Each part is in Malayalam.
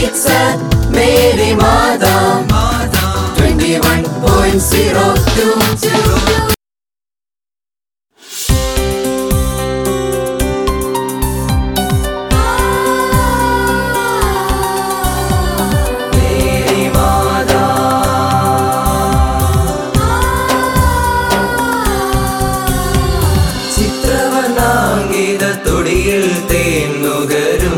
Beats at Mary Mada 21.02 Mary Mada ചിത്രവർണ്ണാങ്കിത തൊടിയിൽ തേന്നുകരും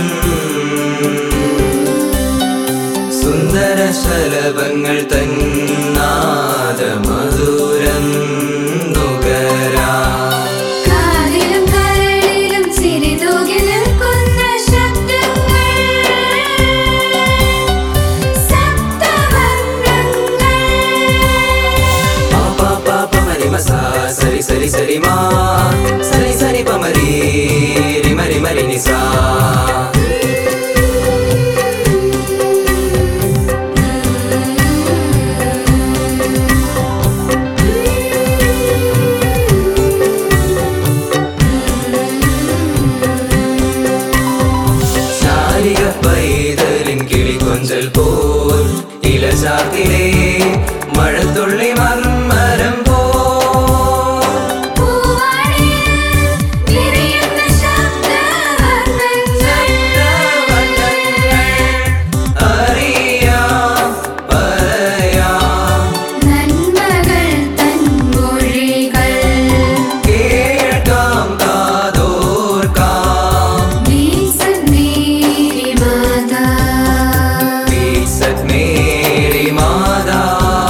സുന്ദര ശലഭങ്ങൾ തന്നാദ മധുരം നുകരാ കാതിലും കരളിലും ചിരി തൂകി നിൽക്കുന്ന ശബ്ദങ്ങൾ സപ്തവർണ്ണങ്ങൾ പാ പാ പാ മരി മസാ സരി സരി സരി മാ സരി സരി പമരി റിമരി മരി നിസാ ശാലിക പൈതലിൻ കിളികൊഞ്ചൽ പോൽ ഇലചാത്തിലെ മഴത്തുള്ളി മർമരം പോൽ പൂവാടിയിൽ വിരിയുന്ന ശബ്ദവർണ്ണങ്ങൾ അറിയാം പറയാം നന്മകൾ തൻ മൊഴികൾ കേൾക്കാം കാതോർക്കാം വീസന്നീരി മാതാ വീസത് മേരി മാതാ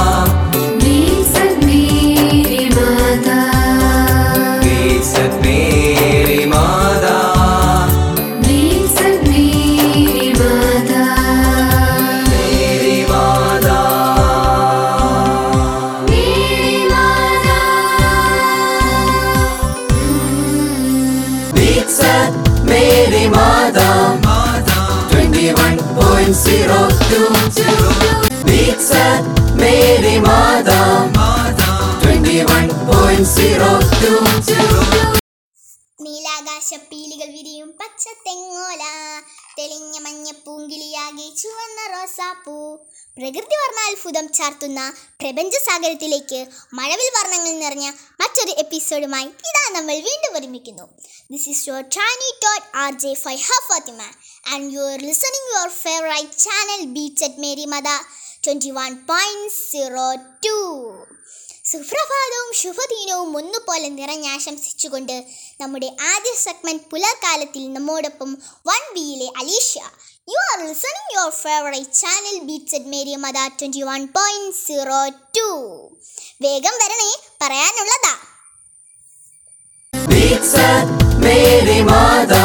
വീസന്നീരി മാതാ വീസത് മേരി മാതാ വീസന്നീരി മാതാ മേരി മാതാ മേരി മാതാ Beats at Mary Mada 21.02 Beats at Mary Mada 21.02 നീലാകാശ പീലികൾ വിരിയും പച്ച തെങ്ങോല തെളിഞ്ഞ മഞ്ഞ പൂങ്കിളിയാകെ ചുവന്ന റോസാപ്പൂ പ്രകൃതി വർണ്ണാത്ഭുതം ചാർത്തുന്ന പ്രപഞ്ചസാഗരത്തിലേക്ക് മഴവിൽ വർണ്ണങ്ങൾ നിറഞ്ഞ മറ്റൊരു എപ്പിസോഡുമായി ഇതാ നമ്മൾ വീണ്ടും ഒരുമിക്കുന്നു ദിസ് ഇസ് യുവർ ട്രാനി ടോട്ട് ആർ ജെ ഫൈ ഹ Fatima and you are listening your favourite channel beats at Mary മദ twenty one point zero two സുപ്രഭാതവും ശുഭദിനവും ഒന്നുപോലെ നിറഞ്ഞാശംസിച്ചുകൊണ്ട് നമ്മുടെ ആദ്യ സെഗ്മെന്റ് പുലർക്കാലത്തിൽ നമ്മോടൊപ്പം വൺ ബിയിലെ Alicia you are listening your favourite channel beats at Maria Mada twenty one point zero two വേഗം വരണേ പറയാനുള്ളതാ Beats at Mary Mada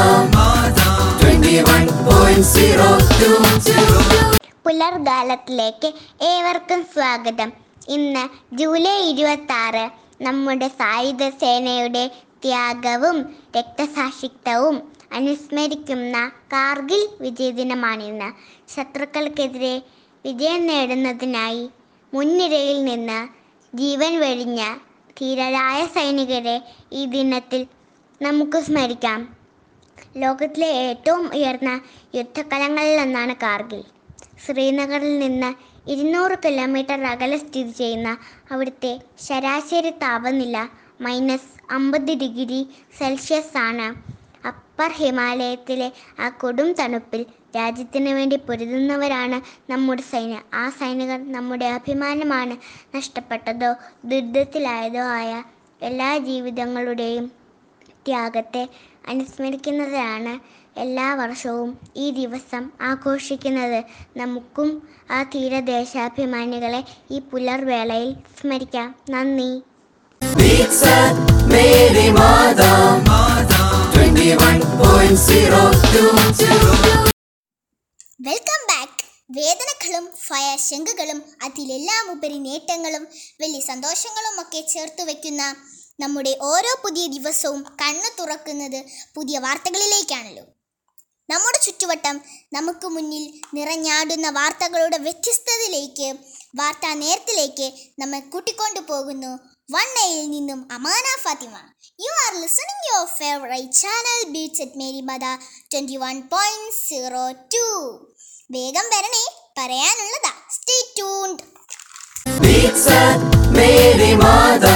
21.02 പുലർകാലത്തിലേക്ക് ഏവർക്കും സ്വാഗതം ഇന്ന് ജൂലൈ ഇരുപത്തി ആറ് നമ്മുടെ സായുധ സേനയുടെ ത്യാഗവും രക്തസാക്ഷിത്വവും അനുസ്മരിക്കുന്ന കാർഗിൽ വിജയദിനമാണിന്ന് ശത്രുക്കൾക്കെതിരെ വിജയം നേടുന്നതിനായി മുൻനിരയിൽ നിന്ന് ജീവൻ വെടിഞ്ഞ ധീരരായ സൈനികരെ ഈ ദിനത്തിൽ നമുക്ക് സ്മരിക്കാം ലോകത്തിലെ ഏറ്റവും ഉയർന്ന യുദ്ധക്കലങ്ങളിലൊന്നാണ് കാർഗിൽ ശ്രീനഗറിൽ നിന്ന് ഇരുന്നൂറ് കിലോമീറ്റർ അകലെ സ്ഥിതി ചെയ്യുന്ന അവിടുത്തെ ശരാശരി താപനില മൈനസ് അമ്പത് ഡിഗ്രി സെൽഷ്യസ് ആണ് അപ്പർ ഹിമാലയത്തിലെ ആ കൊടും തണുപ്പിൽ രാജ്യത്തിന് വേണ്ടി പൊരുതുന്നവരാണ് നമ്മുടെ സൈന്യം ആ സൈനികർ നമ്മുടെ അഭിമാനമാണ് നഷ്ടപ്പെട്ടതോ ദുരിതത്തിലായതോ ആയ എല്ലാ ജീവിതങ്ങളുടെയും ത്യാഗത്തെ അനുസ്മരിക്കുന്നതാണ് എല്ലാ വർഷവും ഈ ദിവസം ആഘോഷിക്കുന്നത് നമുക്കും ആ തീരദേശാഭിമാനികളെ ഈ പുലർവേളയിൽ സ്മരിക്കാം നന്ദി Beats at Mary Mada 21.02 welcome back വേദനകളും ഭയശങ്കകളും അതിലെല്ലാം ഉപരി നേട്ടങ്ങളും വലിയ സന്തോഷങ്ങളും ഒക്കെ ചേർത്ത് വെക്കുന്ന നമ്മുടെ ഓരോ പുതിയ ദിവസവും കണ്ണു തുറക്കുന്നത് പുതിയ വാർത്തകളിലേക്കാണല്ലോ നമ്മുടെ ചുറ്റുവട്ടം നമുക്ക് മുന്നിൽ നിറഞ്ഞാടുന്ന വാർത്തകളുടെ വ്യത്യസ്തതയിലേക്ക് വാർത്താ നേരത്തിലേക്ക് നമ്മെ കൂട്ടിക്കൊണ്ടു പോകുന്നു വണ്ണയിൽ നിന്നും Amana Fathima you are listening your favourite channel beats at Mary മദ twenty one point zero two വേഗം വരണേ പറയാനുള്ളതാ stay tuned Beats at Mary Mada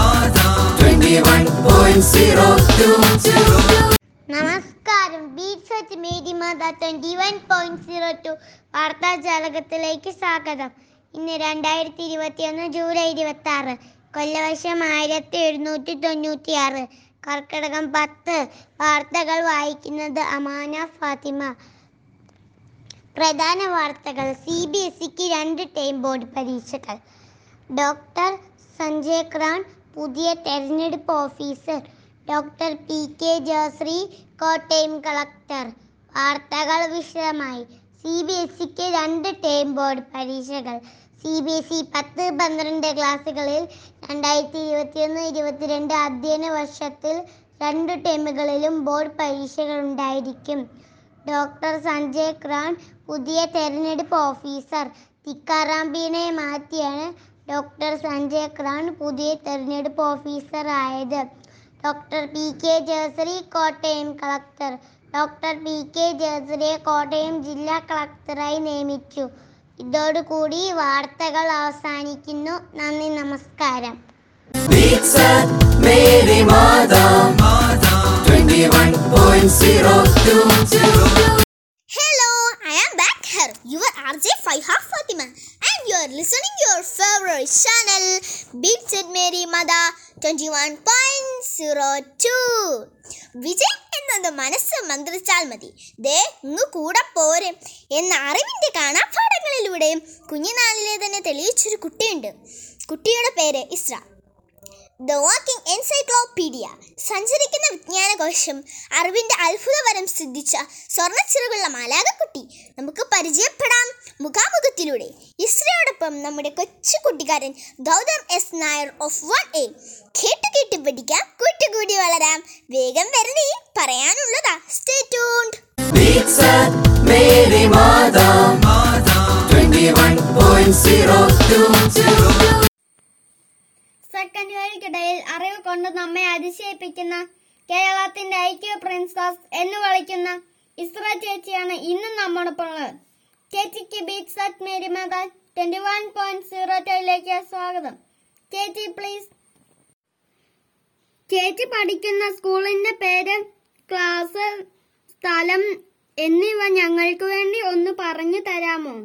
21.02 നമസ്കാരം beats at Mary Matha twenty one point zero two വാർത്താ ജാലകത്തിലേക്ക് സ്വാഗതം ഇന്ന് രണ്ടായിരത്തി ഇരുപത്തിയൊന്ന് ജൂലൈ ഇരുപത്തി ആറ് കൊല്ലവർഷം ആയിരത്തി എഴുന്നൂറ്റി തൊണ്ണൂറ്റി ആറ് കർക്കിടകം പത്ത് വാർത്തകൾ വായിക്കുന്നത് അമാന ഫാത്തിമ പ്രധാന വാർത്തകൾ സി ബി എസ് സിക്ക് രണ്ട് ടൈം ബോർഡ് പരീക്ഷകൾ ഡോക്ടർ സഞ്ജയ് ക്രാൻ പുതിയ തെരഞ്ഞെടുപ്പ് officer doctor P K Jayasree Kottayam collector വാർത്തകൾ വിശദമായി സി ബി എസ് സിക്ക് രണ്ട് ടേം ബോർഡ് പരീക്ഷകൾ സി ബി എസ് ഇ പത്ത് പന്ത്രണ്ട് ക്ലാസ്സുകളിൽ രണ്ടായിരത്തി ഇരുപത്തിയൊന്ന് ഇരുപത്തിരണ്ട് അധ്യയന വർഷത്തിൽ രണ്ട് ടേമുകളിലും ബോർഡ് പരീക്ഷകൾ ഉണ്ടായിരിക്കും ഡോക്ടർ സഞ്ജയ് ക്രാൻ പുതിയ തെരഞ്ഞെടുപ്പ് ഓഫീസർ തിക്കാറാം ബീനെ മാറ്റിയാണ് ഡോക്ടർ സഞ്ജയ് ക്രാൻ പുതിയ തെരഞ്ഞെടുപ്പ് ഓഫീസർ ആയത് doctor P K Jayasree Kottayam collector doctor P K ജയശ്രീയെ കോട്ടയം ജില്ലാ കളക്ടറായി നിയമിച്ചു ഇതോടുകൂടി വാർത്തകൾ അവസാനിക്കുന്നു നന്ദി നമസ്കാരം Beats at Mary Mada 21.02 Hello, I am back here, your RJ Faiha Fatima, and you are listening your favorite channel, Beats at Mary Mada 21.02. വിജയം എന്നത് മനസ്സ് മന്ത്രിച്ചാൽ മതി ദേ ഇങ്ങ് കൂടെ പോരെ എന്ന അറിവിൻ്റെ കാണാപ്പാടങ്ങളിലൂടെ കുഞ്ഞുനാളിലെ തന്നെ തെളിയിച്ചൊരു കുട്ടിയുണ്ട് കുട്ടിയുടെ പേര് ഇസ്ര ദ വാക്കിംഗ് എൻസൈക്ലോപീഡിയ സഞ്ചരിക്കുന്ന വിജ്ഞാനകോശം അറിവിന്റെ അത്ഭുതവരം സിദ്ധിച്ച സ്വർണ്ണച്ചിറകുള്ള മാലാകക്കുട്ടി നമുക്ക് പരിചയപ്പെടാം മുഖാമുഖത്തിലൂടെ ഇസ്രയോടൊപ്പം നമ്മുടെ കൊച്ചു കുട്ടിക്കാരൻ Gautham S Nair of one A കേട്ട് കേട്ട് പഠിക്കാം കൂട്ടുകൂടി വളരാം വേഗം വരണേ പറയാനുള്ളതാ stay tuned Beats at Mary Mada 21.02 സെക്കൻഡുകൾക്കിടയിൽ അറിവ് കൊണ്ട് നമ്മെ അതിശയിപ്പിക്കുന്ന കേരളത്തിന്റെ ഐക്യ പ്രിൻസസ് എന്ന് വിളിക്കുന്ന ഇസ്ര ചേച്ചിയാണ് ഇന്നും നമ്മോടൊപ്പം ഉള്ളത് ചേച്ചിക്ക് beats at Mary Matha twenty one point zero ടൂയിലേക്ക് സ്വാഗതം ചേച്ചി പ്ലീസ് ചേച്ചി പഠിക്കുന്ന സ്കൂളിന്റെ പേര് ക്ലാസ് സ്ഥലം എന്നിവ ഞങ്ങൾക്ക് വേണ്ടി ഒന്ന് പറഞ്ഞു തരാമോ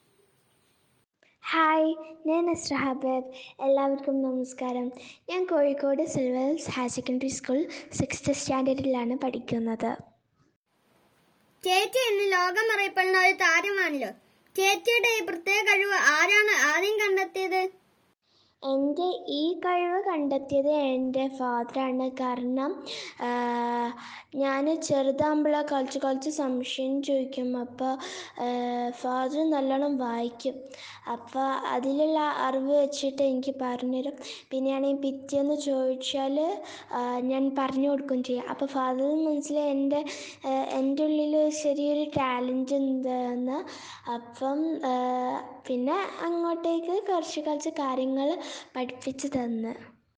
ഹായ് ഞാൻ അസ്ര ഹബീബ് എല്ലാവർക്കും നമസ്കാരം ഞാൻ Kozhikode silvers higher secondary school sixth സ്റ്റാൻഡേർഡിലാണ് പഠിക്കുന്നത് ചേച്ചി ഇന്ന് ലോകമറിയപ്പെടുന്ന ഒരു താരമാണല്ലോ ചേച്ചിയുടെ ഈ പ്രത്യേക കഴിവ് ആരാണ് ആദ്യം കണ്ടെത്തിയത് എൻ്റെ ഈ കഴിവ് കണ്ടെത്തിയത് എൻ്റെ ഫാദറാണ് കാരണം ഞാൻ ചെറുതാകുമ്പോൾ കളിച്ച് കളിച്ച് സംശയം ചോദിക്കും അപ്പോൾ ഫാദർ നല്ലോണം വായിക്കും അപ്പോൾ അതിലുള്ള അറിവ് വെച്ചിട്ട് എനിക്ക് പറഞ്ഞുതരും പിന്നെയാണെങ്കിൽ പിറ്റേന്ന് ചോദിച്ചാൽ ഞാൻ പറഞ്ഞു കൊടുക്കുകയും ചെയ്യും അപ്പോൾ ഫാദറിന് മനസ്സിലായി എൻ്റെ എൻ്റെ ഉള്ളിൽ ചെറിയൊരു ടാലൻ്റ് ഉണ്ടെന്ന് അപ്പം ആ, പിന്നെ അങ്ങോട്ടേക്ക് കുറച്ച് കുറച്ച് കാര്യങ്ങൾ പഠിപ്പിച്ച് തന്ന്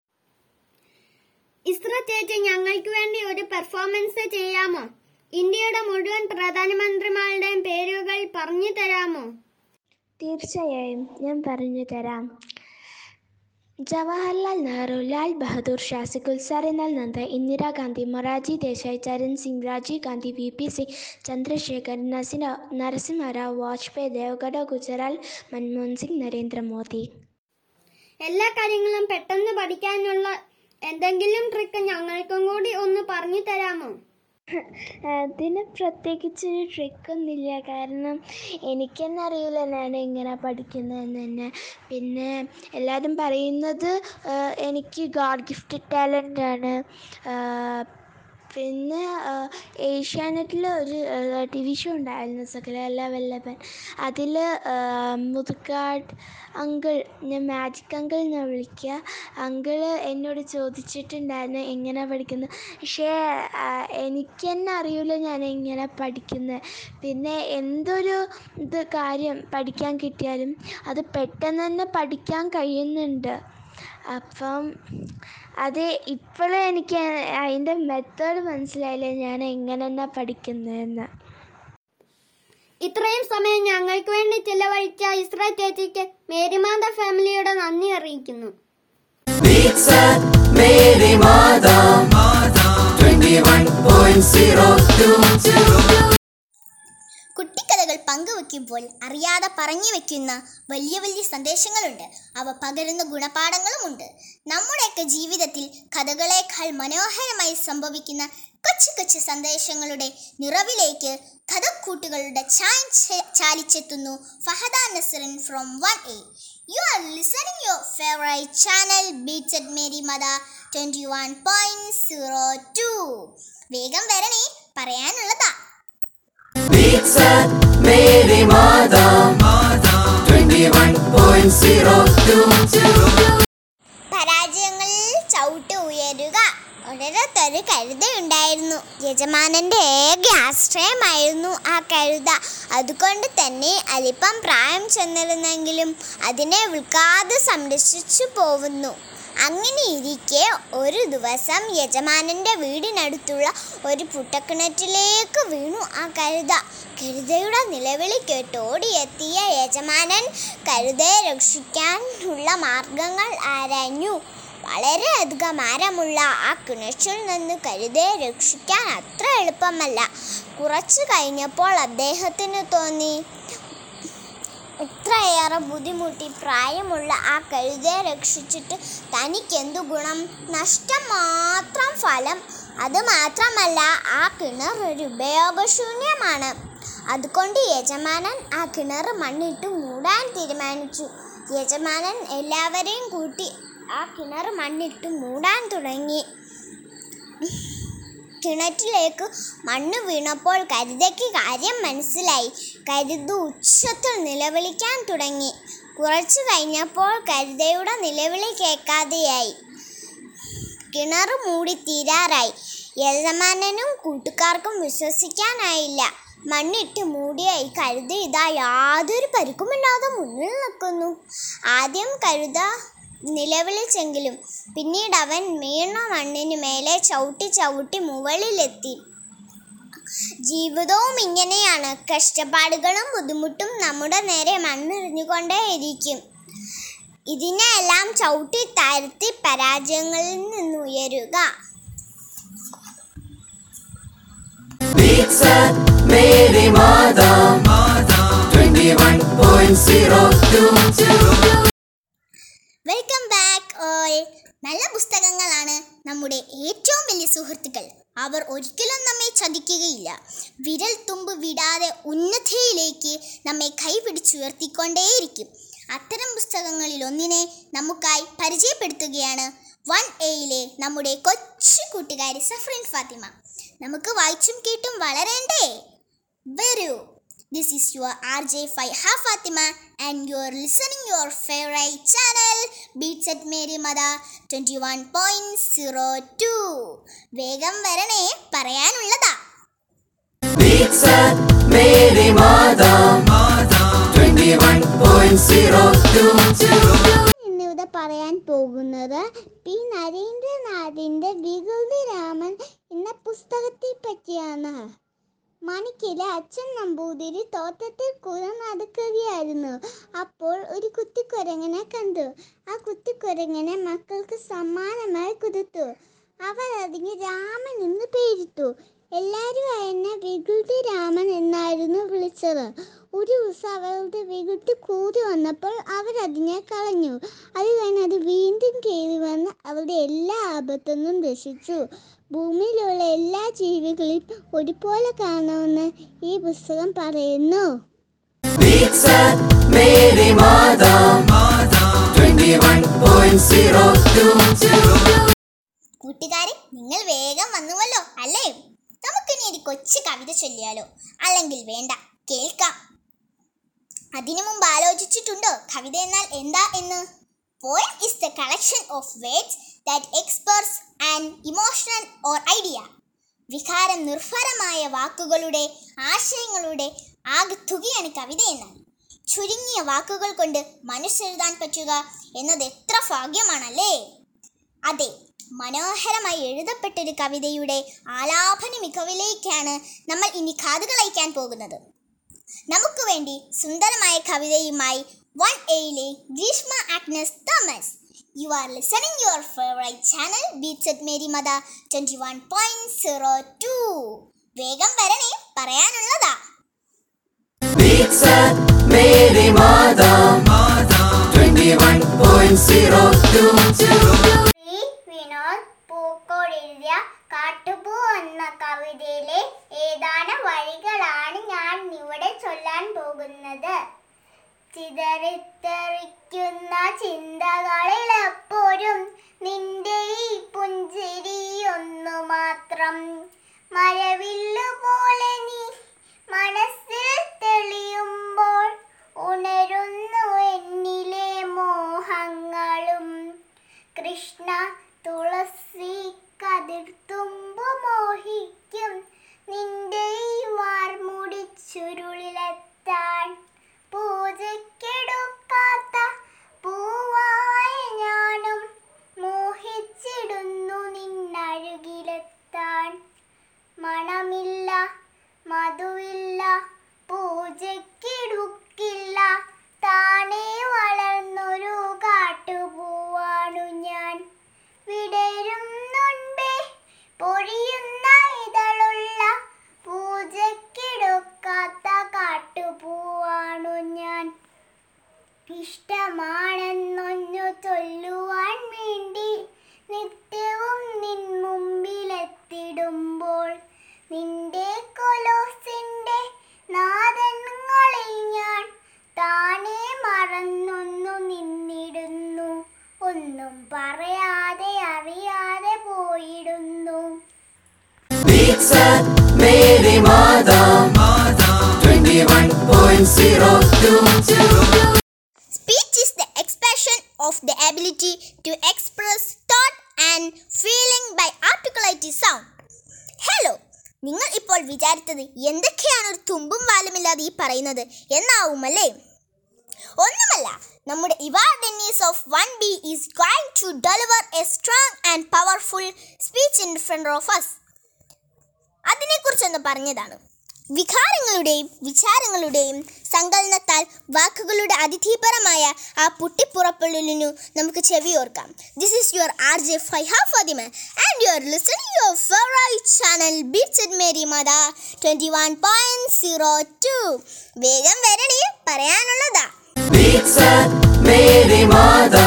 ഇസ്ര ചേച്ചി ഞങ്ങൾക്ക് വേണ്ടി ഒരു പെർഫോമൻസ് ചെയ്യാമോ ഇന്ത്യയുടെ മുഴുവൻ പ്രധാനമന്ത്രിമാരുടെയും പേരുകൾ പറഞ്ഞു തരാമോ തീർച്ചയായും ഞാൻ പറഞ്ഞു തരാം ജവഹർലാൽ നെഹ്റു ലാൽ ബഹദൂർ ശാസ്ത്രി സാറിനാൽ നന്ദ ഇന്ദിരാഗാന്ധി മൊറാജി ദേശായി ചരൺ സിംഗ് രാജീവ് ഗാന്ധി വി പി സിംഗ് ചന്ദ്രശേഖർ നസിന നരസിംഹറാവ് വാജ്പേയി ദേവഗഡ ഗുജറാൽ മൻമോഹൻ സിംഗ് നരേന്ദ്രമോദി എല്ലാ കാര്യങ്ങളും പെട്ടെന്ന് പഠിക്കാനുള്ള എന്തെങ്കിലും ട്രിക്ക് ഞങ്ങൾക്കും കൂടി ഒന്ന് പറഞ്ഞു തരാമോ അതിന് പ്രത്യേകിച്ചൊരു ട്രിക്കൊന്നുമില്ല കാരണം എനിക്ക് തന്നെ അറിയില്ല ഞാൻ എങ്ങനെ പഠിക്കുന്നതെന്ന് തന്നെ പിന്നെ എല്ലാവരും പറയുന്നത് ആ, എനിക്ക് ഗാഡ് ഗിഫ്റ്റഡ് ടാലൻ്റ് ആണ് ആ, പിന്നെ ആ, ഏഷ്യാനെറ്റിൽ ഒരു ടി വി ഷോ ഉണ്ടായിരുന്നു സകലകല വല്ലഭൻ അതിൽ മുതുക്കാട് അങ്കിൾ ഞാൻ മാജിക് അങ്കിൾ എന്ന് വിളിക്കുക അങ്കിള് എന്നോട് ചോദിച്ചിട്ടുണ്ടായിരുന്നു എങ്ങനെ പഠിക്കുന്നത് പക്ഷേ ആ, എനിക്ക് തന്നെ അറിയില്ല ഞാൻ എങ്ങനെ പഠിക്കുന്നത് പിന്നെ എന്തൊരു ഇത് കാര്യം പഠിക്കാൻ കിട്ടിയാലും അത് പെട്ടെന്ന് തന്നെ പഠിക്കാൻ കഴിയുന്നുണ്ട് അപ്പം അത് ഇപ്പോഴും എനിക്ക് അതിൻ്റെ മെത്തേഡ് മനസ്സിലായില്ല ഞാൻ എങ്ങനെ തന്നെ പഠിക്കുന്നതെന്ന് ഇത്രയും സമയം ഞങ്ങൾക്ക് വേണ്ടി ചിലവഴിച്ച ഇസ്ര ചേച്ചിക്ക് മേരിമാത ഫാമിലിയുടെ നന്ദി അറിയിക്കുന്നു Beat Set Mary Mada 21.02 കുട്ടിക്കഥകൾ പങ്കുവെക്കുമ്പോൾ അറിയാതെ പറഞ്ഞു വെക്കുന്ന വലിയ വലിയ സന്ദേശങ്ങളുണ്ട് അവ പകരുന്ന ഗുണപാഠങ്ങളുമുണ്ട് നമ്മുടെയൊക്കെ ജീവിതത്തിൽ കഥകളേക്കാൾ മനോഹരമായി സംഭവിക്കുന്ന കൊച്ചു കൊച്ചു സന്ദേശങ്ങളുടെ നിറവിലേക്ക് കഥക്കൂട്ടുകളുടെ ചായം ചെ- ചാലിച്ചെത്തുന്നു Fahada Nasrin from one A you are listening your favourite channel beats at Mary മദ twenty one point zero two വേഗം വരണേ പറയാനുള്ളതാ Beat Set Mary Mada 21.02 പരാജയങ്ങളിൽ ചവിട്ട് ഉയരുക ഒരിടത്തൊരു കഴുതയുണ്ടായിരുന്നു യജമാനന്റെ ഏക ആശ്രയമായിരുന്നു ആ കഴുത അതുകൊണ്ട് തന്നെ അല്പം പ്രായം ചെന്നിരുന്നെങ്കിലും അതിനെ വിൽക്കാതെ സംരക്ഷിച്ചു പോവുന്നു അങ്ങനെ ഇരിക്കെ ഒരു ദിവസം യജമാനന്റെ വീടിനടുത്തുള്ള ഒരു പുട്ടക്കിണറ്റിലേക്ക് വീണു ആ കഴുത കഴുതയുടെ നിലവിളി കേട്ട് ഓടിയെത്തിയ യജമാനൻ കഴുതയെ രക്ഷിക്കാനുള്ള മാർഗങ്ങൾ ആരാഞ്ഞു വളരെയധികം ആരമുള്ള ആ കിണറ്റിൽ നിന്ന് കഴുതയെ രക്ഷിക്കാൻ അത്ര എളുപ്പമല്ല കുറച്ചു കഴിഞ്ഞപ്പോൾ അദ്ദേഹത്തിന് തോന്നി ഇത്രയേറെ ബുദ്ധിമുട്ടി പ്രായമുള്ള ആ കഴുതയെ രക്ഷിച്ചിട്ട് തനിക്കെന്തു ഗുണം നഷ്ടം മാത്രം ഫലം അത് മാത്രമല്ല ആ കിണർ ഒരു ഉപയോഗശൂന്യമാണ് അതുകൊണ്ട് യജമാനൻ ആ കിണർ മണ്ണിട്ട് മൂടാൻ തീരുമാനിച്ചു യജമാനൻ എല്ലാവരെയും കൂട്ടി ആ കിണർ മണ്ണിട്ട് മൂടാൻ തുടങ്ങി കിണറ്റിലേക്ക് മണ്ണ് വീണപ്പോൾ കരുതയ്ക്ക് കാര്യം മനസ്സിലായി കരുത് ഉച്ചത്തിൽ നിലവിളിക്കാൻ തുടങ്ങി കുറച്ചു കഴിഞ്ഞപ്പോൾ കരുതയുടെ നിലവിളി കേൾക്കാതെയായി കിണർ മൂടി തീരാറായി യജമാനനും കൂട്ടുകാർക്കും വിശ്വസിക്കാനായില്ല മണ്ണിട്ട് മൂടിയ ഈ കഴുത ഇതാ യാതൊരു പരിക്കുമില്ലാതെ മുന്നിൽ നിൽക്കുന്നു ആദ്യം കഴുത നിലവിളിച്ചെങ്കിലും പിന്നീട് അവൻ വീണ മണ്ണിന് മേലെ ചവിട്ടി ചവിട്ടി മുകളിലെത്തി ജീവിതവും ഇങ്ങനെയാണ് കഷ്ടപ്പാടുകളും ബുദ്ധിമുട്ടും നമ്മുടെ നേരെ മണ്ണെറിഞ്ഞുകൊണ്ടേയിരിക്കും ഇതിനെല്ലാം ചവിട്ടി താഴ്ത്തി പരാജയങ്ങളിൽ നിന്ന് ഉയരുക Beat Set Mary Mada 21.02 welcome back all നല്ല പുസ്തകങ്ങളാണ് നമ്മുടെ ഏറ്റവും വലിയ സുഹൃത്തുക്കൾ അവർ ഒരിക്കലും നമ്മെ ചതിക്കുകയില്ല വിരൽ തുമ്പ് വിടാതെ ഉന്നതയിലേക്ക് നമ്മെ കൈപിടിച്ചുയർത്തിക്കൊണ്ടേയിരിക്കും അത്തരം പുസ്തകങ്ങളിൽ ഒന്നിനെ നമുക്കായി പരിചയപ്പെടുത്തുകയാണ് വൺ എയിലെ നമ്മുടെ കൊച്ചു കൂട്ടുകാരി സഫ്രിൻ ഫാത്തിമ നമുക്ക് വായിച്ചും കേട്ടും വളരണ്ടേ വരൂ this is your R J Faiha Fathima and you are listening your favourite channel beats at Mary മദ twenty one point zero two വേഗം വരണേ പറയാനുള്ളതാ Beat Set Mary Mada 21.02 ഇന്നിവിടെ പറയാൻ പോകുന്നത് പി നരേന്ദ്രനാഥിന്റെ വികൃതി രാമൻ എന്ന പുസ്തകത്തെ പറ്റിയാണ് മണിക്കിലെ അച്ഛൻ നമ്പൂതിരി തോട്ടത്തിൽ കുര നടക്കുകയായിരുന്നു അപ്പോൾ ഒരു കുത്തിക്കുരങ്ങനെ കണ്ടു ആ കുത്തിക്കുരങ്ങനെ മക്കൾക്ക് സമ്മാനമായി കൊടുത്തു അവർ അതിന് രാമൻ എന്ന് പേരിട്ടു എല്ലാവരും എന്നെ വികൃതി രാമൻ എന്നായിരുന്നു വിളിച്ചത് ഒരു ദിവസം അവരുടെ വികൃതി കൂടി വന്നപ്പോൾ അവരതിനെ കളഞ്ഞു അത് കഴിഞ്ഞ് അത് വീണ്ടും കയറി വന്ന് അവരുടെ എല്ലാ ആപത്തു നിന്നും രക്ഷിച്ചു ഭൂമിയിലുള്ള എല്ലാ ജീവികളെയും ഒരുപോലെ കാണുമെന്ന് ഈ പുസ്തകം പറയുന്നു Beat Set Mary Mada 21.02 കൂട്ടുകാരെ നിങ്ങൾ വേഗം വന്നുവല്ലോ അല്ലേ നമുക്കിനി ഒരു കൊച്ചു കവിത ചൊല്ലിയാലോ അല്ലെങ്കിൽ വേണ്ട കേൾക്കാം അതിനു മുമ്പ് ആലോചിച്ചിട്ടുണ്ടോ കവിത എന്നാൽ എന്താ എന്ന് poem is the collection of words that experts and emotional or idea വികാരം നിർഭരമായ വാക്കുകളുടെ ആശയങ്ങളുടെ ആകത്തുകയാണ് കവിത എന്നാൽ ചുരുങ്ങിയ വാക്കുകൾ കൊണ്ട് മനസ്സെഴുതാൻ പറ്റുക എന്നത് എത്ര ഭാഗ്യമാണല്ലേ അതെ മനോഹരമായി എഴുതപ്പെട്ടൊരു കവിതയുടെ ആലാപന മികവിലേക്കാണ് നമ്മൾ ഇനി കാതുകൾ അയക്കാൻ പോകുന്നത് നമുക്ക് വേണ്ടി സുന്ദരമായ കവിതയുമായി വൺ എയിലെ Greeshma Agnes Thomas you are listening your favourite channel beats at Mary മദ twenty one point zero two വേഗം വരണേ പറയാനുള്ളതാ Beats at Mary Mada 21.02 Shri Vinod Pookode എഴുതിയ കാട്ടുപൂ എന്ന കവിതയിലെ ഏതാനും വരികളാണ് ഞാൻ ഇവിടെ ചൊല്ലാൻ പോകുന്നത് ചിതറിത്തെറിക്കുന്ന ചിന്തകളിൽ എപ്പോഴും നിന്റെ ഈ പുഞ്ചിരി ഒന്നു മാത്രം മഴവില്ലു പോലെ നീ മനസ്സിൽ തെളിയുമ്പോൾ ഉണരുന്നു എന്നിലെ മോഹങ്ങളും കൃഷ്ണ തുളസി കതിർത്തുമ്പു മോഹിക്കും നിന്റെ ഈ വാർമുടി ചുരുളിലെത്താൻ പൂജയ്ക്കെടുക്കാത്ത പൂവായ ഞാനും മോഹിച്ചിടുന്നു നിന്നഴുകിലെത്താൻ മണമില്ല മധുവില്ല പൂജയ്ക്കിടുക്കില്ല താനേ വളർന്നൊരു കാട്ടുപൂവാണു ഞാൻ വിടരുന്നുണ്ടേ പൊഴിയുന്ന ഇതളുള്ള പൂജയ്ക്കിടുക്കാത്ത കാട്ടുപൂവാണു ഞാൻ ഇഷ്ടമാണെന്നൊന്നു ചൊല്ലുവാൻ വേണ്ടി നിത്യവും നിൻ മുമ്പിലെത്തിടുമ്പോൾ നിന്റെ കൊലോസിന്റെ നാദങ്ങളിൽ ഞാൻ താനേ മറന്നൊന്നു നിന്നിടുന്നു ഒന്നും പറയാതെ അറിയാതെ പോയിടുന്നു Beats at Mary Mada 21.02 Speech is the expression of the ability to express thought and feeling by articulated sound. Hello നിങ്ങൾ ഇപ്പോൾ വിചാരിച്ചത് എന്തൊക്കെയാണ് ഒരു തുമ്പും വാലുമില്ലാതെ ഈ പറയുന്നത് എന്നാവുമല്ലേ ഒന്നുമല്ല നമ്മുടെ Eva Dennis of one B is going to deliver a strong and powerful speech in front of us അതിനെക്കുറിച്ചൊന്ന് പറഞ്ഞതാണ് വികാരങ്ങളുടെയും വിചാരങ്ങളുടെയും സങ്കലനത്താൽ വാക്കുകളുടെ അതിഥീപരമായ ആ പൊട്ടിപ്പുറപ്പെടലിനു നമുക്ക് ചെവിയോർക്കാം this is your R J Faiha Fathima and you are listening your favourite channel beats in Mary മദ twenty one point zero two വേഗം വരണേ പറയാനുള്ളതാ Beats at Mary Mada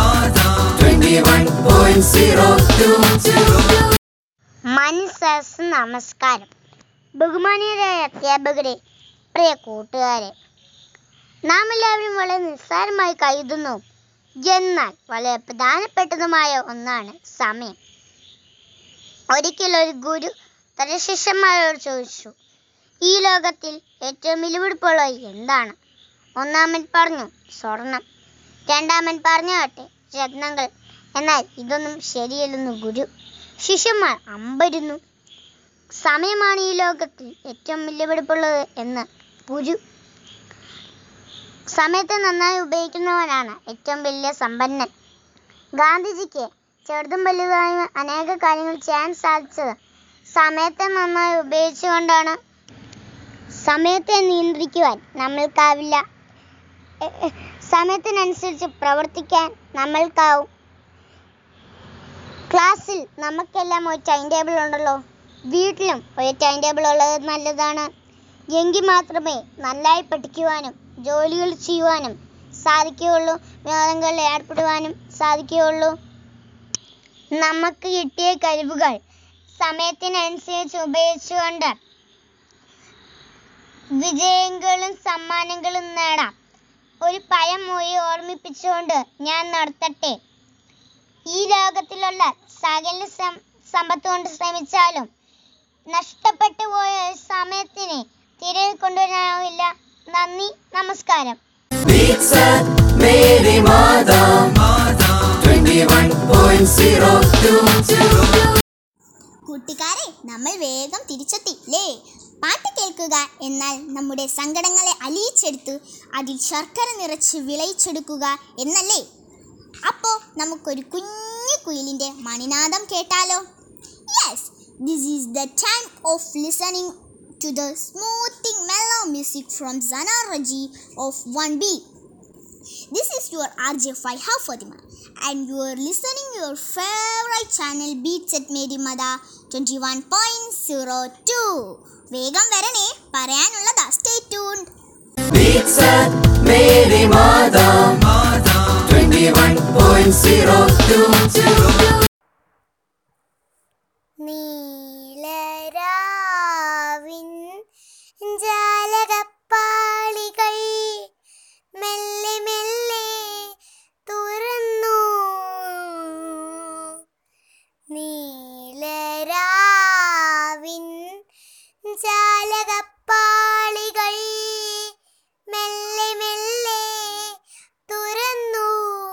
21.02 മനസ്സസ് നമസ്കാരം ബഹുമാനീയരായ അധ്യാപകരെ പ്രിയ കൂട്ടുകാരെ നാം എല്ലാവരും വളരെ നിസ്സാരമായി കരുതുന്നു എന്നാൽ വളരെ പ്രധാനപ്പെട്ടതുമായ ഒന്നാണ് സമയം ഒരിക്കൽ ഒരു ഗുരു തന്റെ ശിഷ്യന്മാരോട് ചോദിച്ചു ഈ ലോകത്തിൽ ഏറ്റവും വിലപിടിപ്പുള്ളത് എന്താണ് ഒന്നാമൻ പറഞ്ഞു സ്വർണം രണ്ടാമൻ പറഞ്ഞു കേട്ടെ രത്നങ്ങൾ എന്നാൽ ഇതൊന്നും ശരിയല്ലെന്ന് ഗുരു ശിഷ്യന്മാർ അമ്പരുന്നു സമയമാണ് ഈ ലോകത്തിൽ ഏറ്റവും വിലപിടിപ്പുള്ളത് എന്ന് ഗുരു സമയത്തെ നന്നായി ഉപയോഗിക്കുന്നവനാണ് ഏറ്റവും വലിയ സമ്പന്നൻ ഗാന്ധിജിക്ക് ചെറുതും വലുതായ അനേക കാര്യങ്ങൾ ചെയ്യാൻ സാധിച്ചത് സമയത്തെ നന്നായി ഉപയോഗിച്ചുകൊണ്ടാണ് സമയത്തെ നിയന്ത്രിക്കുവാൻ നമ്മൾക്കാവില്ല എ- എ- സമയത്തിനനുസരിച്ച് പ്രവർത്തിക്കാൻ നമ്മൾക്കാവും ക്ലാസ്സിൽ നമുക്കെല്ലാം ഒരു ടൈം ടേബിൾ ഉണ്ടല്ലോ വീട്ടിലും ഒരു ടൈം ടേബിൾ ഉള്ളത് നല്ലതാണ് എങ്കിൽ മാത്രമേ നന്നായി പഠിക്കുവാനും ജോലികൾ ചെയ്യുവാനും സാധിക്കുകയുള്ളൂ വിനോദങ്ങളിൽ ഏർപ്പെടുവാനും സാധിക്കുകയുള്ളൂ നമുക്ക് കിട്ടിയ കഴിവുകൾ സമയത്തിനനുസരിച്ച് ഉപയോഗിച്ചുകൊണ്ട് വിജയങ്ങളും സമ്മാനങ്ങളും നേടാം ഒരു പഴമൊഴി ഓർമ്മിപ്പിച്ചുകൊണ്ട് ഞാൻ നടത്തട്ടെ ഈ ലോകത്തിലുള്ള സകല സം- സമ്പത്ത് കൊണ്ട് ശ്രമിച്ചാലും നഷ്ടപ്പെട്ടു പോയ ഒരു സമയത്തിനെ തിരികെ കൊണ്ടുവരാനാവില്ല നന്ദി നമസ്കാരം Beats at Mary Mada 21.02 കൂട്ടുകാരെ നമ്മൾ വേഗം തിരിച്ചെത്തി ലേ പാട്ട് കേൾക്കുക എന്നാൽ നമ്മുടെ സങ്കടങ്ങളെ അലിയിച്ചെടുത്ത് അതിൽ ശർക്കര നിറച്ച് വിളയിച്ചെടുക്കുക എന്നല്ലേ അപ്പോൾ നമുക്കൊരു കുഞ്ഞു കുയിലിൻ്റെ മണിനാദം കേട്ടാലോ yes this is the time of listening to the smoothing mellow music from Zana Raji of 1B. This is your RJ Faiha Fatima and you are listening your favorite channel Beats at Mary Mada 21.02. വേഗം വരണേ പറയാനുള്ളതാ stay tuned Beats at Mary Mada 21.02 നീലരാവിൻ ജാലകപ്പാളികൾ മെല്ലെ മെല്ലെ തുറന്നു നീലരാവിൻ ജാലകപ്പാളികൾ മെല്ലെ മെല്ലെ തുറന്നു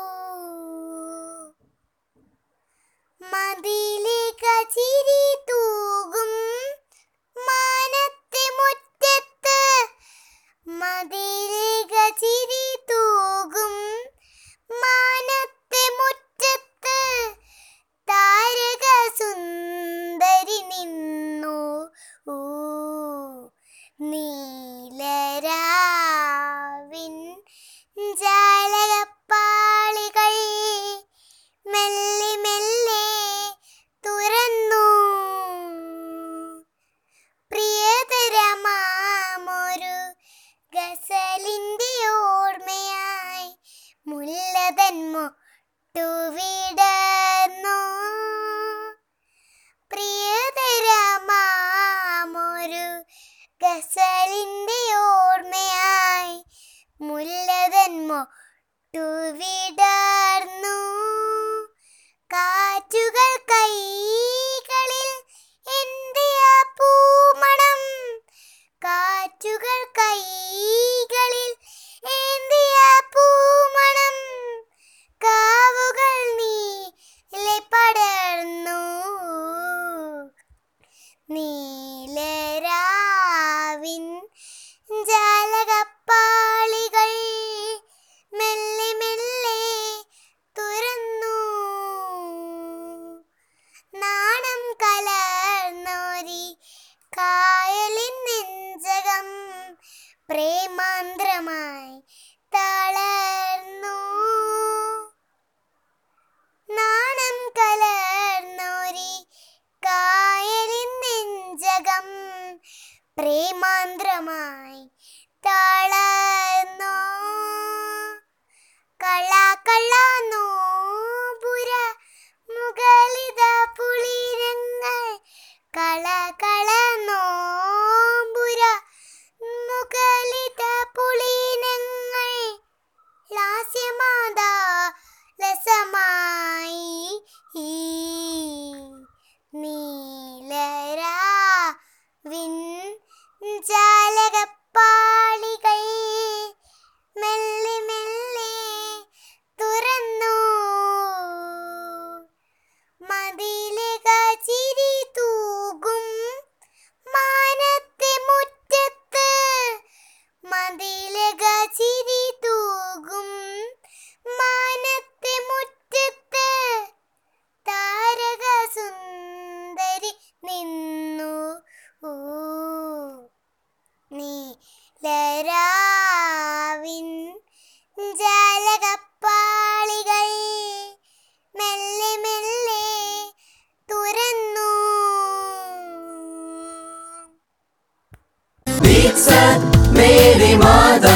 മതിലിക ചിരി തൂകും മാനത്തെ മുറ്റത്ത് മതിലിക ചിരി തൂകും മാനത്തെ മുറ്റത്ത് താരക സുന്ദരി നിന്നു ഊ, നീലരാവിൻ ജാലകപ്പാളികൾ മെല്ലെ മെല്ലെ തുറന്നു പ്രിയതരമാമൊരു ഗസലിന്റെ ഓർമ്മയായി മുല്ലതൻ മുട്ടുവിടന്നു പ്രിയതരമാമൊരു ഗസലിന്റെ ഓർമ്മയായി മുല്ലതൻ മുട്ടുവിടർന്നു കാറ്റുകൾ കൈകളിൽ എന്തിയ പൂമണം കാറ്റുകൾ കൈകളിൽ ഏന്തിയ പൂമണം കാവുകൾ നീലെ പടർന്നു നീലരാവിൻ ജാലകപ്പാളികൾ മെല്ലെ മെല്ലെ തുറന്നു നാണം കലർന്നോരി കായലിൻ നെഞ്ചകം പ്രേമാന്ത്രമായി തളർന്നു നാണം കലർന്നോരി കായലിൻ നെഞ്ചകം പ്രേമാന്ത്രമായി തളർന്നു കള കള നോപുര മുകളിത പുളിരങ്ങൾ കള കള നോമ്പുര മുകളിത പുളിനങ്ങൾ ലാസ്യമാതാ ലസമായി ഈ നീലരാവിൻ ജാലകപ്പാളികൾ മെല്ലെ മെല്ലെ തുറന്നു മതിലുക ചിരി തൂകും മാനത്തെ മുറ്റത്ത് മതിലുക ചിരി തൂകും മാനത്തെ മുറ്റത്ത് താരക സുന്ദരി നിന്നു ഊ, നീലരാവിൻ ജാലകപ്പാളികൾ മെല്ലെ മെല്ലെ തുറന്നു Beats at Mary Mada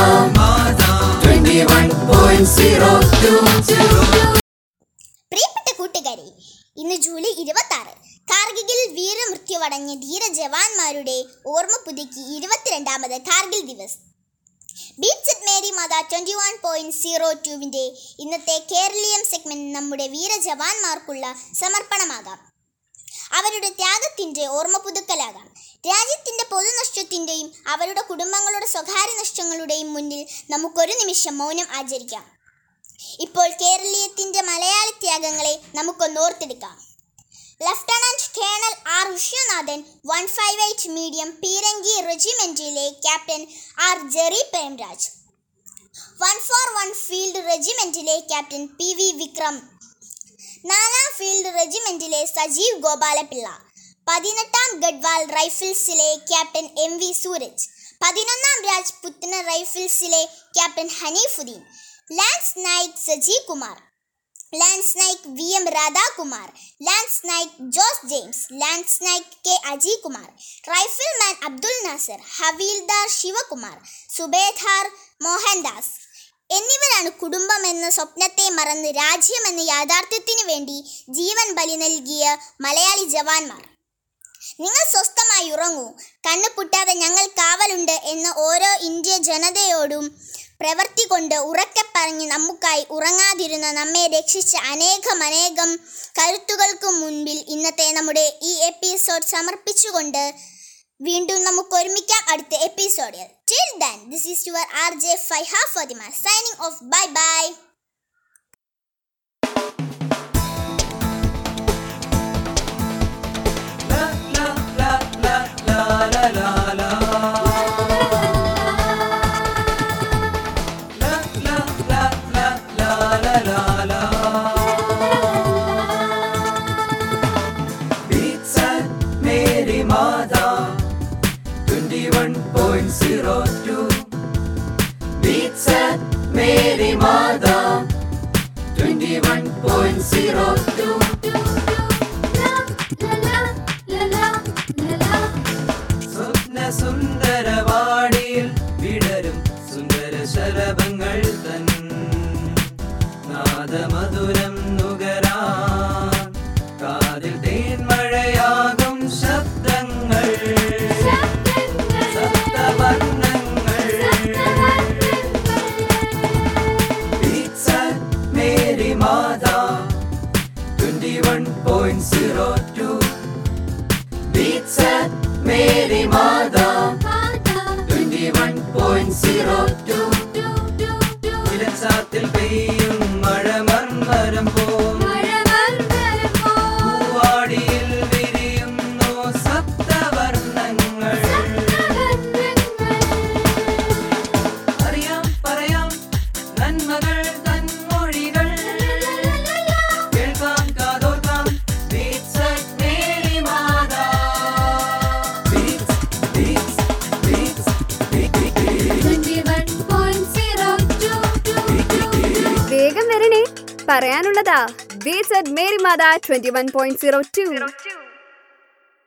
21.02 പ്രിയപ്പെട്ട കൂട്ടുകാരെ ഇന്ന് ജൂലൈ ഇരുപത്തി ആറ് കാർഗിൽ വീരമൃത്യുവടഞ്ഞ ധീര ജവാന്മാരുടെ ഓർമ്മ പുതുക്കി ഇരുപത്തിരണ്ടാമത് Kargil Diwas beats at Mary Matha twenty one point zero ടുവിൻ്റെ ഇന്നത്തെ കേരളീയം സെഗ്മെൻറ്റ് നമ്മുടെ വീര ജവാന്മാർക്കുള്ള സമർപ്പണമാകാം അവരുടെ ത്യാഗത്തിൻ്റെ ഓർമ്മ പുതുക്കലാകാം രാജ്യത്തിൻ്റെ പൊതുനഷ്ടത്തിൻ്റെയും അവരുടെ കുടുംബങ്ങളുടെ സ്വകാര്യ നഷ്ടങ്ങളുടെയും മുന്നിൽ നമുക്കൊരു നിമിഷം മൗനം ആചരിക്കാം ഇപ്പോൾ കേരളീയത്തിൻ്റെ മലയാളി ത്യാഗങ്ങളെ നമുക്കൊന്ന് ഓർത്തെടുക്കാം lieutenant colonel R Viswanathan one five eight medium പീരങ്കി റെജിമെന്റിലെ captain R Jerry Premraj one four one field റെജിമെന്റിലെ ക്യാപ്റ്റൻ പി വി വിക്രം നാലാം ഫീൽഡ് റെജിമെന്റിലെ സജീവ് ഗോപാലപിള്ള പതിനെട്ടാം ഗഡ്വാൾ റൈഫിൾസിലെ ക്യാപ്റ്റൻ എം വി സൂരജ് പതിനൊന്നാം രാജ്പുത്തിന് റൈഫിൾസിലെ captain Haneefuddin lance naik Saji Kumar lance naik V M Radhakumar lance naik Jose James lance naik K Aji Kumar rifleman Abdul Nasar havildar Sivakumar subedar Mohandas എന്നിവരാണ് കുടുംബം എന്ന സ്വപ്നത്തെ മറന്ന് രാജ്യം എന്ന യാഥാർത്ഥ്യത്തിന് വേണ്ടി ജീവൻ ബലി നൽകിയ മലയാളി ജവാന്മാർ നിങ്ങൾ സ്വസ്ഥമായി ഉറങ്ങൂ കണ്ണു പൊട്ടാതെ ഞങ്ങൾ കാവലുണ്ട് എന്ന ഓരോ ഇന്ത്യ ജനതയോടും പ്രവൃത്തി കൊണ്ട് ഉറക്കെ പറഞ്ഞ് നമുക്കായി ഉറങ്ങാതിരുന്ന നമ്മെ രക്ഷിച്ച അനേകം അനേകം കരുത്തുകൾക്ക് മുൻപിൽ ഇന്നത്തെ നമ്മുടെ ഈ എപ്പിസോഡ് സമർപ്പിച്ചുകൊണ്ട് വീണ്ടും നമുക്ക് ഒരുമിക്കാം അടുത്ത എപ്പിസോഡിൽ till then this is your R J Faiha Fathima signing off bye bye La la la la la la la la. La la la la la la la la. Beats at Mary Mata 21.02 Beats at Mary Mata 21.02 സ്വപ്ന സുന്ദരവാടിയിൽ വിടരും സുന്ദര ശലഭങ്ങൾ തൻ നാദമധുരം നുകരാൻ കാതിൽ തേൻമഴയാകും ശബ്ദങ്ങൾ സപ്തവർണ്ണങ്ങൾ Beats at Mary Mata 21.02 Beats at Mary Mata 21.02 ഇലച്ചാത്തിൽ പെയ്യും മഴ മർമരം പോം പൂവാടിയിൽ വിരിയുന്നു സപ്തവർണ്ണങ്ങൾ അറിയാം പറയാം നന്മകൾ തന്മൊഴികൾ കേൾക്കാം കാതോർക്കാം Beats at Mary Mata. Beats, beats, beats, beats, വേഗം വരണേ പറയാനുള്ളതാ beats at Mary Matha twenty one point zero to